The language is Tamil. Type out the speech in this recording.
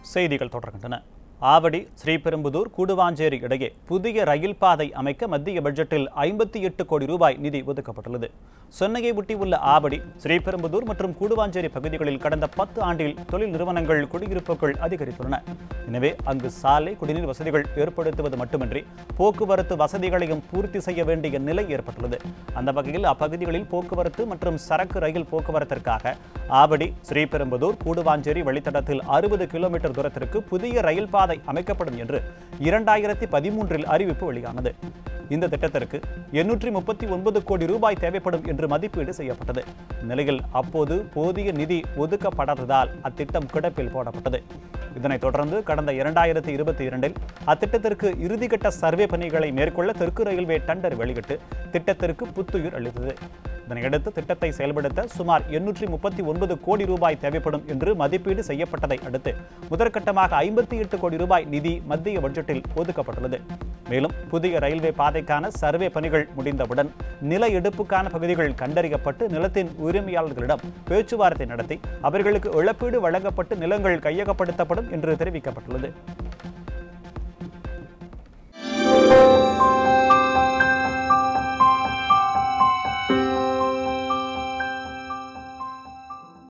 செய்திகள் தொடர்கின்றன ஆவடி ஸ்ரீபெரும்புதூர் கூடுவாஞ்சேரி இடையே புதிய ரயில் பாதை அமைக்க மத்திய பட்ஜெட்டில் ஐம்பத்தி எட்டு கோடி ரூபாய் நிதி ஒதுக்கப்பட்டுள்ளது சென்னையை ஒட்டியுள்ள ஆவடி ஸ்ரீபெரும்புதூர் மற்றும் கூடுவாஞ்சேரி பகுதிகளில் கடந்த பத்து ஆண்டில் தொழில் நிறுவனங்கள் குடியிருப்புகள் அதிகரித்துள்ளன எனவே அங்கு சாலை குடிநீர் வசதிகள் ஏற்படுத்துவது மட்டுமின்றி போக்குவரத்து வசதிகளையும் பூர்த்தி செய்ய வேண்டிய நிலை ஏற்பட்டுள்ளது அந்த வகையில் அப்பகுதிகளில் போக்குவரத்து மற்றும் சரக்கு ரயில் போக்குவரத்திற்காக ஆவடி ஸ்ரீபெரும்புதூர் கூடுவாஞ்சேரி வழித்தடத்தில் அறுபது கிலோமீட்டர் தூரத்திற்கு புதிய ரயில் பாதை அமைக்கப்படும் என்று இரண்டாயிரத்தி பதிமூன்றில் அறிவிப்பு வெளியானது இந்த திட்டத்திற்கு எண்ணூற்றி முப்பத்தி ஒன்பது கோடி ரூபாய் தேவைப்படும் என்று மதிப்பீடு செய்யப்பட்டது நிலையில் அப்போது போதிய நிதி ஒதுக்கப்படாததால் அத்திட்டம் கிடப்பில் போடப்பட்டது இதனைத் தொடர்ந்து கடந்த இரண்டாயிரத்தி இருபத்தி இரண்டில் அத்திட்டத்திற்கு இறுதிக்கட்ட சர்வே பணிகளை மேற்கொள்ள தெற்கு ரயில்வே டெண்டர் வெளியிட்டு திட்டத்திற்கு புத்துயிர் அளித்தது இதனையடுத்து திட்டத்தை செயல்படுத்த சுமார் எண்ணூற்றி முப்பத்தி ஒன்பது கோடி ரூபாய் தேவைப்படும் என்று மதிப்பீடு செய்யப்பட்டதை அடுத்து முதற்கட்டமாக ஐம்பத்தி எட்டு கோடி ரூபாய் நிதி மத்திய பட்ஜெட்டில் ஒதுக்கப்பட்டுள்ளது மேலும் புதிய ரயில்வே பாதைக்கான சர்வே பணிகள் முடிந்தவுடன் நில எடுப்புக்கான பகுதிகள் கண்டறியப்பட்டு நிலத்தின் உரிமையாளர்களிடம் பேச்சுவார்த்தை நடத்தி அவர்களுக்கு இழப்பீடு வழங்கப்பட்டு நிலங்கள் கையகப்படுத்தப்படும் என்று தெரிவிக்கப்பட்டுள்ளது